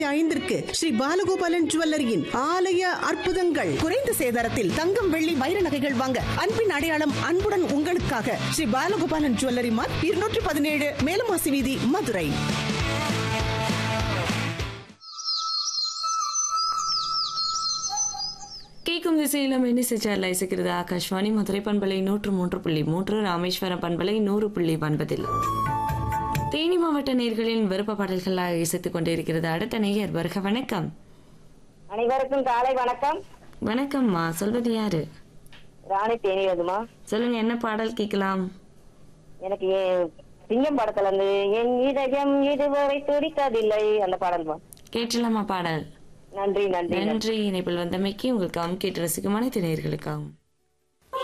ஐந்திற்கு ஸ்ரீ பாலகோபாலன் ஜுவல்லரியின் ஆலய அற்புதங்கள் குறைந்த சேதாரத்தில் தங்கம் வெள்ளி வைர நகைகள் வாங்க அன்பின் அடையாளம் அன்புடன் உங்களுக்காக ஸ்ரீ பாலகோபாலன் ஜுவல்லரி மார்க் இருநூற்றி பதினேழு மேலமாசி வீதி மதுரை கேட்கும் திசையில் மெனிசேச்சரில் இசைக்கிறது ஆகாஷ்வாணி மதுரை பண்பலை நூற்று மூன்று புள்ளி மூன்று ராமேஸ்வரம் பண்பலை நூறு புள்ளி ஒன்பதில் தேனி மாவட்ட நேர்களின் விருப்ப பாடல்களாக இசைத்துக் கொண்டிருக்கிறது அடுத்த நேயர் வருக வணக்கம் அனைவருக்கும் காலை வணக்கம் வணக்கம்மா சொல்வது யாரு ராணி தேனியதுமா சொல்லுங்க என்ன பாடல் கேட்கலாம் எனக்கு ஏ- சிங்கம் படத்துல இருந்து என் இதயம் இதுவரை துடிக்கதில்லை அந்த பாடல்மா கேட்டலாமா பாடல் நன்றி நன்றி நன்றி இணைப்பில் வந்தமைக்கு உங்களுக்கு கேட்டு ரசிக்குமான நேயர்களுக்காகும்